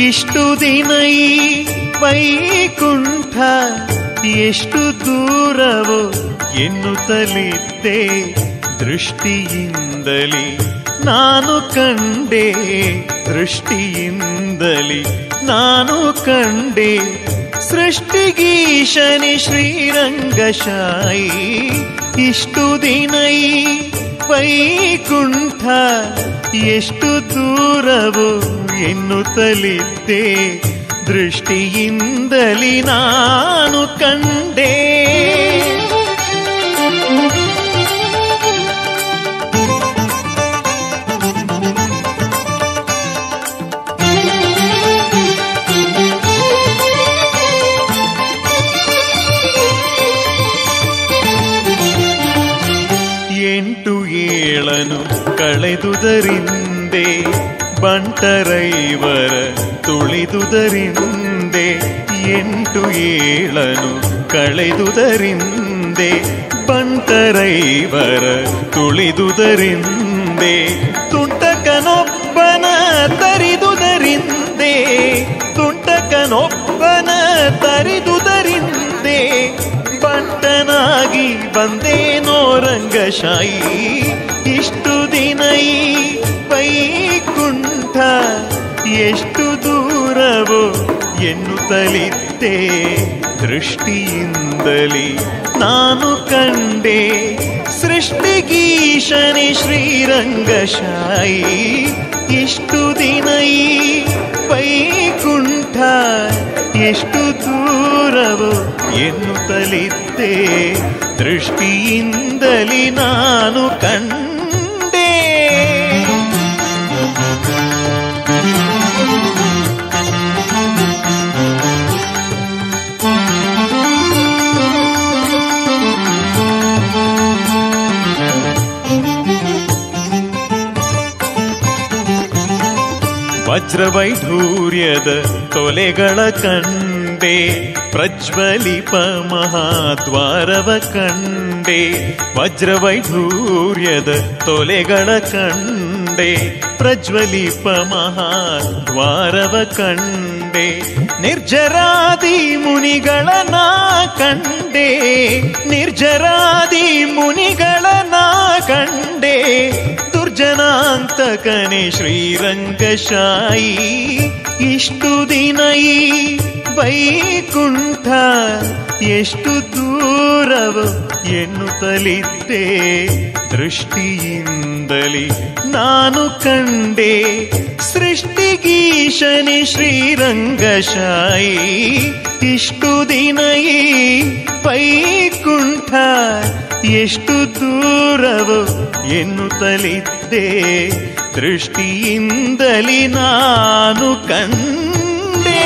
ಇಷ್ಟು ದಿನ ಈ ವೈಕುಂಠ ಎಷ್ಟು ದೂರವೋ ಎನ್ನುತ್ತಲಿದ್ದೆ ದೃಷ್ಟಿಯಿಂದಲಿ ನಾನು ಕಂಡೆ ದೃಷ್ಟಿಯಿಂದಲಿ ನಾನು ಕಂಡೆ ಸೃಷ್ಟಿಗೀಶನಿ ಶ್ರೀರಂಗಶಾಯಿ ಇಷ್ಟು ದಿನ ಈ ವೈಕುಂಠ ಎಷ್ಟು ದೂರವು ಎನ್ನುತ್ತಲಿದ್ದೆ ದೃಷ್ಟಿಯಿಂದಲಿ ನಾನು ಕಂಡೆ ಎಂಟು ಏಳನು ಕಳೆದುದರಿಂದೆ ಬಂಟರೈವರ ತುಳಿದುದರಿಂದೆ ಎಂಟು ಏಳನು ಕಳೆದುದರಿಂದೆ ಬಂಟರೈವರ ತುಳಿದುದರಿಂದೆ ತುಂಟಕನೊಬ್ಬನ ತರಿದುದರಿಂದೆ ತುಂಟಕನೊಬ್ಬನ ತರಿದುದರಿಂದೆ ಬಂಟನಾಗಿ ಬಂದೇನೋ ರಂಗಶಾಯಿ ಇಷ್ಟು ದಿನ ಈ ವೈಕುಂಠ ಎಷ್ಟು ದೂರವೋ ಎನ್ನುತ್ತಲಿದ್ದೆ ದೃಷ್ಟಿಯಿಂದಲಿ ನಾನು ಕಂಡೆ ಸೃಷ್ಟಿಗೀಶನಿ ಶ್ರೀರಂಗಶಾಯಿ ಇಷ್ಟು ದಿನ ಈ ವೈಕುಂಠ ಎಷ್ಟು ದೂರವೋ ಎನ್ನುತ್ತಲಿದ್ದೆ ದೃಷ್ಟಿಯಿಂದಲಿ ನಾನು ಕಂಡೆ ವಜ್ರವೈಢೂರ್ಯದ ತೊಲೆಗಳ ಕಂಡೆ ಪ್ರಜ್ವಲಿಪ ಮಹಾದ್ವಾರವ ಕಂಡೆ ವಜ್ರವೈಢೂರ್ಯದ ತೊಲೆಗಳ ಕಂಡೆ ಪ್ರಜ್ವಲಿಪ ಮಹಾದ್ವಾರವ ಕಂಡೆ ನಿರ್ಜರಾದಿ ಮುನಿಗಳನ ಕಂಡೆ ನಿರ್ಜರಾದಿ ಮುನಿಗಳನ ಕಂಡೆ ದುರ್ಜನಾಂತಕನೆ ಶ್ರೀರಂಗಶಾಯಿ ಇಷ್ಟು ದಿನ ಈ ವೈಕುಂಠ ಎಷ್ಟು ದೂರವು ಎನ್ನುತ್ತಲಿದ್ದೆ ದೃಷ್ಟಿಯಿಂದಲಿ ನಾನು ಕಂಡೆ ಸೃಷ್ಟಿಗೀಶನಿ ಶ್ರೀರಂಗಶಾಯಿ ಇಷ್ಟು ದಿನ ಈ ವೈಕುಂಠ ಎಷ್ಟು ದೂರವು ಎನ್ನುತ್ತಲಿದ್ದೆ ದೃಷ್ಟಿಯಿಂದಲಿ ನಾನು ಕಂಡೆ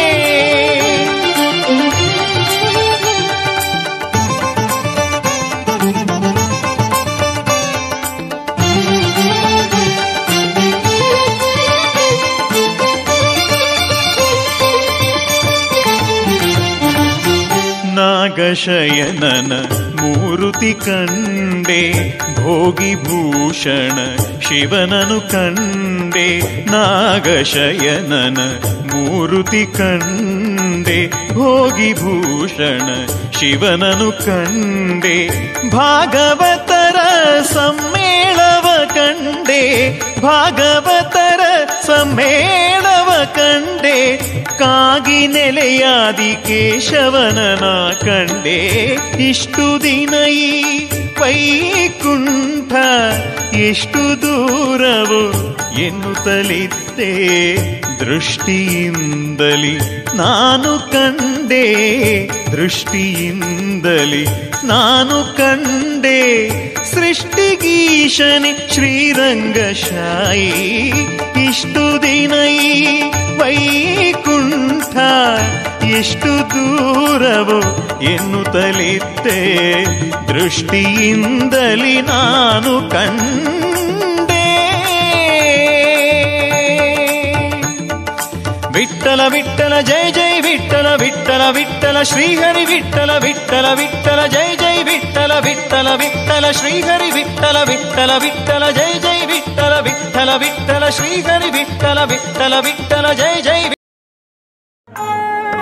ನಾಗಶಯನನ ಮೂರುತಿ ಕಂಡೆ ಭೋಗಿ ಭೂಷಣ ಶಿವನನು ಕಂಡೆ ನಾಗಶಯನನ ಮೂರುತಿ ಕಂಡೆ ಭೋಗಿ ಭೂಷಣ ಶಿವನನು ಕಂಡೆ ಭಾಗವತರ ಸಮ್ಮೇಳವ ಕಂಡೆ ಭಾಗವತರ ಸಮ್ಮೇಳವ ಕಂಡೆ ಕಾಗಿ ನೆಲೆಯಾದಿ ಕೇಶವನನ ಕಂಡೆ ಇಷ್ಟು ದಿನ ಈ ವೈಕುಂಠ ಎಷ್ಟು ದೂರವು ಎನ್ನುತ್ತಲಿದ್ದೆ ದೃಷ್ಟಿಯಿಂದಲಿ ನಾನು ಕಂಡೆ ದೃಷ್ಟಿಯಿಂದಲಿ ನಾನು ಕಂಡೆ ಸೃಷ್ಟಿಗೀಶನಿ ಶ್ರೀರಂಗಶಾಯಿ ಇಷ್ಟು ದಿನ ಈ ವೈಕುಂಠ ಎಷ್ಟು ದೂರವು ಎನ್ನುತ್ತಲಿದ್ದೆ ದೃಷ್ಟಿಯಿಂದಲಿ ನಾನು ಕಂಡೆ ವಿಠಲ ವಿಠಲ ಜಯ ಜಯ ವಿಠಲ ವಿಠಲ ವಿಠಲ ಶ್ರೀಹರಿ ವಿಠಲ ವಿಠಲ ವಿಠಲ ಜಯ ಜಯ ವಿಠಲ ವಿಠಲ ವಿಠಲ ಶ್ರೀಹರಿ ವಿಠಲ ವಿಠಲ ವಿಠಲ ಜಯ ಜಯ ವಿಠಲ ವಿಠಲ ವಿಠಲ ಶ್ರೀಹರಿ ವಿಠಲ ವಿಠಲ ವಿಠಲ ಜಯ ಜಯ ಆ